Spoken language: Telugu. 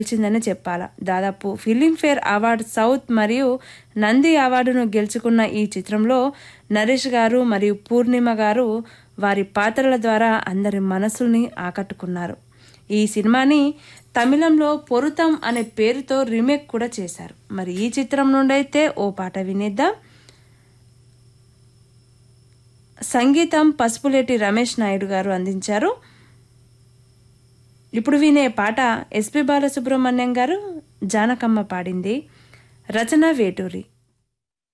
గెలిచిందని చెప్పాలా దాదాపు ఫిలింఫేర్ అవార్డు సౌత్ మరియు నంది అవార్డును గెలుచుకున్న ఈ చిత్రంలో నరేష్ గారు మరియు పూర్ణిమ గారు వారి పాత్రల ద్వారా అందరి మనసుల్ని ఆకట్టుకున్నారు ఈ సినిమాని తమిళంలో పొరుతం అనే పేరుతో రీమేక్ కూడా చేశారు మరి ఈ చిత్రం నుండి అయితే ఓ పాట వినేద్దాం సంగీతం పసుపులేటి రమేష్ నాయుడు గారు అందించారు ఇప్పుడు వినే పాట ఎస్పి బాలసుబ్రహ్మణ్యం గారు జానకమ్మ పాడింది రచన వేటూరి